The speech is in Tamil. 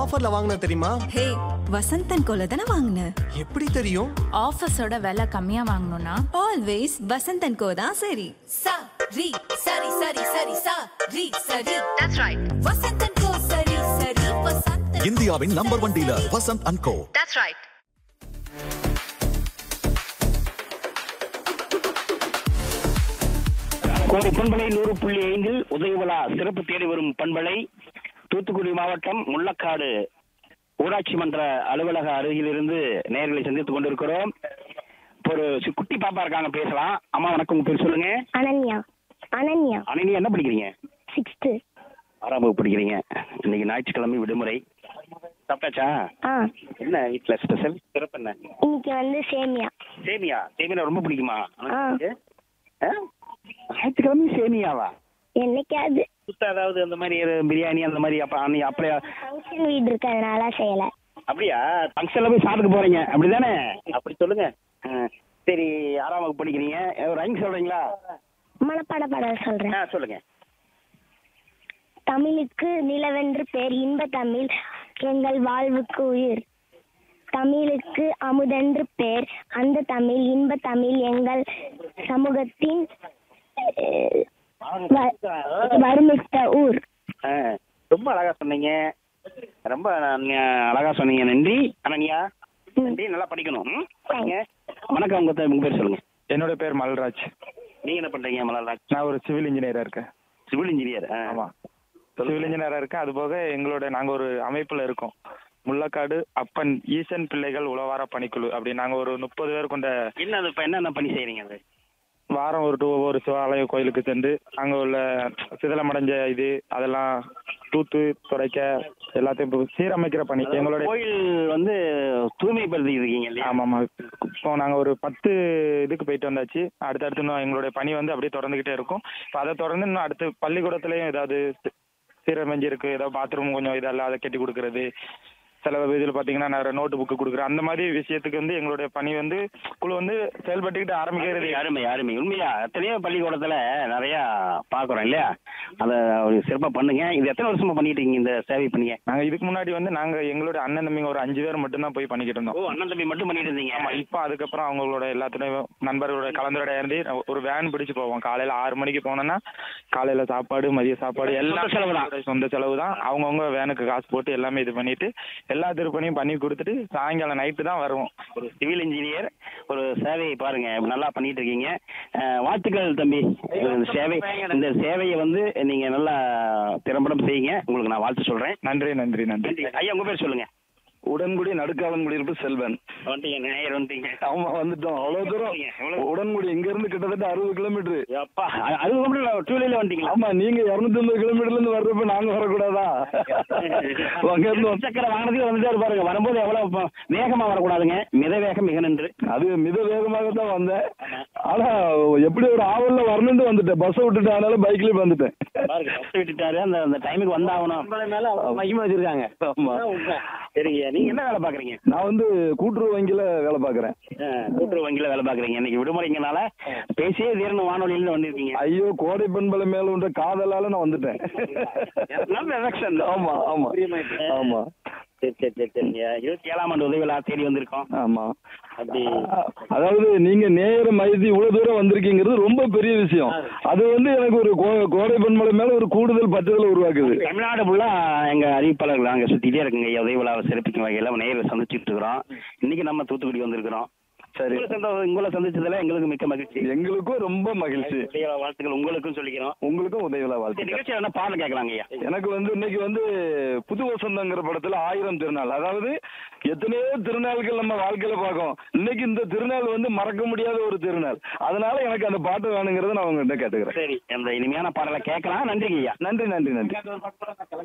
ஆஃபர்ல வாங்கின தெரியுமா ஹே வசந்தன் கோல தானே வாங்கின எப்படி தெரியும் ஆஃபீஸோட விலை கம்மியா வாங்கணும்னா ஆல்வேஸ் வசந்தன் கோ தான் சரி sa ri sari sari sari sa ri sari that's right vasantan ko sari sari vasantan இந்தியாவின் number one dealer Vasanth and co that's right Kovai பண்பலை நூறு புள்ளி ஐந்தில் உதயவிழா சிறப்பு தேடி வரும் பண்பலை தூத்துக்குடி மாவட்டம் முள்ளக்காடு ஊராட்சி மன்ற அலுவலக அருகிலிருந்து நேர்களை சந்தித்துக் கொண்டிருக்கிறோம் இப்போ ஒரு சி- குட்டி பாப்பா இருக்காங்க பேசலாம் அம்மா வணக்கம் உங்க பேர் சொல்லுங்க அனன்யா அனன்யா அனனி என்ன படிக்கிறீங்க சிக்ஸ்த்து ஆறாம் வகுப்பு படிக்கிறீங்க இன்னைக்கு ஞாயிற்றுக்கிழமை விடுமுறை சாப்பிட்டாச்சா ஆ என்ன வீட்டுல ஸ்பெஷல் சிறப்பு என்ன இன்னைக்கு வந்து சேமியா சேமியா சேமியா ரொம்ப பிடிக்குமா ஆ. ஆ? ஞாயிற்றுக்கிழமை சேமியாவா என்னைக்காவது சுத்த அதாவது அந்த மாதிரி ஒரு பிரியாணி அந்த மாதிரி அப்ப அன்னைக்கு அப்படியே ஃபங்க்ஷன் வீடு இருக்கு அதனால செய்யல அப்படியா ஃபங்க்ஷன்ல போய் சாப்பிட்டு போறீங்க அப்படிதானே அப்படி சொல்லுங்க ஆ, சரி ஆறாம் வகுப்பு படிக்கிறீங்க ஒரு ரைம் சொல்றீங்களா மனப்பாட பாடல் சொல்றேன் ஆ சொல்லுங்க தமிழுக்கு நிலவென்று பேர் இன்ப தமிழ் எங்கள் வாழ்வுக்கு உயிர் தமிழுக்கு அமுதென்று பேர் அந்த தமிழ் இன்ப தமிழ் எங்கள் சமூகத்தின் அஹ், வ- வறுமித்த ஊர் ஆ, ரொம்ப அழகா சொன்னீங்க ரொம்ப நீங்க அழகா சொன்னீங்க நன்றி அனன்யா நன்றி நல்லா படிக்கணும் ம்? படிங்க. வணக்கம் உங்க பேர் உங்க பேர் சொல்லுங்க என்னோட பேர் மல்ராஜ் நீங்க என்ன பண்றீங்க மலர்ராஜ் நான் ஒரு சிவில் இன்ஜினியரா இருக்கேன் சிவில் இன்ஜினியர் ஆமா சிவில் இன்ஜினியரா இருக்கேன் அது போக எங்களோட நாங்க ஒரு அமைப்புல இருக்கோம் முள்ளக்காடு அப்பன் ஈசன் பிள்ளைகள் உழவார பணிக்குழு அப்படி நாங்க ஒரு முப்பது பேர் கொண்ட என்ன அது இப்ப என்னென்ன பணி செய்றீங்க அது வாரம் ஒரு டூ ஒவ்வொரு சிவாலய கோயிலுக்கு சென்று அங்க உள்ள சிதலமடைஞ்ச இது அதெல்லாம் தூத்து துடைக்க எல்லாத்தையும் இப்போ சீரமைக்கிற பணி எங்களோட கோயில் வந்து தூய்மைப்படுத்தி இருக்கீங்க இல்லையா ஆமாம் ஆமாம் இப்போ நாங்கள் ஒரு பத்து இதுக்கு போயிட்டு வந்தாச்சு அடுத்தடுத்து இன்னும் எங்களுடைய பணி வந்து அப்படியே தொடர்ந்துக்கிட்டே இருக்கும் இப்போ அதை தொடர்ந்து இன்னும் அடுத்து பள்ளிக்கூடத்துலேயும் ஏதாவது சி- சீரமைஞ்சிருக்கு ஏதாவது பாத்ரூம் கொஞ்சம் இதெல்லாம் அதை கட்டி கொடுக்கறது சில இதில் பார்த்தீங்கன்னா நான் நோட்டு புக்கு கொடுக்குறேன் அந்த மாதிரி விஷயத்துக்கு வந்து எங்களுடைய பணி வந்து குழு வந்து செயல்பட்டுக்கிட்டு ஆரம்பிக்கிறது அருமை அருமை உண்மையா எத்தனையோ பள்ளிக்கூடத்துல நிறைய பாக்குறோம் இல்லையா அத ஒரு சிறப்பா பண்ணுங்க இது எத்தனை வருஷமா பண்ணிட்டு இருக்கீங்க இந்த சேவை பண்ணீங்க நாங்கள் இதுக்கு முன்னாடி வந்து நாங்கள் எங்களுடைய அண்ணன் தம்பிங்க ஒரு அஞ்சு பேர் மட்டும்தான் போய் பண்ணிக்கிட்டு ஓ இருந்தோம் அண்ணன் தம்பி மட்டும் பண்ணிட்டு இருந்தீங்க ஆமா இப்போ அதுக்கப்புறம் அவங்களோட எல்லாத்துடையும் நண்பர்களோட கலந்துரையாடி இருந்து ஒரு வேன் பிடிச்சு போவோம் காலையில ஆறு மணிக்கு போனோம்னா காலையில சாப்பாடு மதிய சாப்பாடு எல்லாம் சொந்த செலவு தான். அவங்களோட சொந்த செலவு தான் அவங்கவுங்க வேனுக்கு காசு போட்டு எல்லாமே இது பண்ணிட்டு எல்லா திருப்பணியும் பண்ணி கொடுத்துட்டு சாயங்காலம் நைட்டு தான் வருவோம் ஒரு சிவில் இன்ஜினியர் ஒரு சேவையை பாருங்க நல்லா பண்ணிட்டு இருக்கீங்க அஹ், வாழ்த்துக்கள் தம்பி இந்த சேவை இந்த சேவையை வந்து நீங்க நல்லா திறம்படம் செய்யுங்க உங்களுக்கு நான் வாழ்த்து சொல்றேன் நன்றி நன்றி நன்றி நன்றி ஐயா உங்க பேர் சொல்லுங்க உடன்குடி நடுக்காவன் குடியிருப்பு செல்வன் வந்துட்டீங்க நேயர் வந்துட்டீங்க ஆமா வந்துட்டோம் அவ்வளவு தூரம் எவ்வளவு? உடன்குடி இங்க இருந்து கிட்டத்தட்ட அறுபது கிலோமீட்டர் அப்பா அ- அது மட்டும் டூ வீலர்ல வந்துட்டீங்களா ஆமா நீங்க இருநூத்தி ஐம்பது கிலோமீட்டர்ல இருந்து வர்றப்ப நாங்க வரக்கூடாதா அங்க இருந்து வந்து- சக்கர வாகனத்துக்கு வந்துட்டே இருப்பாருங்க வரும்போது எவ்வளவு ப- வேகமா வரக்கூடாதுங்க மித வேகம் மிக நின்று அது மித வேகமாக தான் வந்தேன் ஆனா எப்படி ஒரு ஆவல்ல வரணும்னு வந்துட்டேன் பஸ் விட்டுட்டேன் அதனால பைக்லயே வந்துட்டேன் பாருங்க பஸ் விட்டுட்டாரு அந்த அந்த டைமுக்கு வந்தாகணும் மகிமை வச்சிருக்காங்க ஆமா சரிங்க நீங்க என்ன வேலை பாக்குறீங்க நான் வந்து கூட்டுறவு வங்கியில வேலை பாக்குறேன் அஹ், கூட்டுறவு வங்கியில வேலை பாக்குறீங்க இன்னைக்கு விடுமுறைங்கனால பேசியே தீரணும் வானொலியில வந்திருக்கீங்க ஐயோ கோடை பெண்பலை மேல உண்ட காதலால நான் வந்துட்டேன் நல்ல எலெக்ஷன் ஆமா ஆமா ஆமா சரி சரி சரி சரிங்க இருபத்தி ஏழாம் ஆண்டு உதவிகளா தேடி வந்திருக்கோம் ஆமா அப்படி அதாவது நீங்க நேர மைதி இவ்வளவு தூரம் வந்திருக்கீங்கிறது ரொம்ப பெரிய விஷயம் அது வந்து எனக்கு ஒரு கோ- கோடை பெண்மலை மேல ஒரு கூடுதல் பற்றுதலை உருவாக்குது தமிழ்நாடு ஃபுல்லா எங்க அறிவிப்பாளர்கள் அங்க சுத்திட்டே இருக்குங்க ஐயா உதவி விழாவை சிறப்பிக்கும் வகையில நேரில் சந்திச்சுட்டு இருக்கிறோம் இன்னைக்கு நம்ம தூத்துக்குடி வந்திருக்கிறோம் சரி உங்களை சந்தோ- உங்களை சந்திச்சதுல எங்களுக்கு மிக்க மகிழ்ச்சி எங்களுக்கும் ரொம்ப மகிழ்ச்சி உதவி விழா வாழ்த்துக்கள் உங்களுக்கும் சொல்லிக்கிறோம் உங்களுக்கும் உதவிகளா இந்த வாழ்த்து நிகழ்ச்சியில் என்ன பாடல் கேட்கலாங்க ஐயா எனக்கு வந்து இன்னைக்கு வந்து புது வசந்தங்கிற படத்துல ஆயிரம் திருநாள் அதாவது எத்தனையோ திருநாள்கள் நம்ம வாழ்க்கையில பார்க்கோம் இன்னைக்கு இந்த திருநாள் வந்து மறக்க முடியாத ஒரு திருநாள் அதனால எனக்கு அந்த பாட்டு வேணுங்கிறத நான் உங்ககிட்ட கேட்டுக்கிறேன் சரி அந்த இனிமையான பாடலை கேட்கலாம் நன்றிங்க ஐயா நன்றி நன்றி நன்றி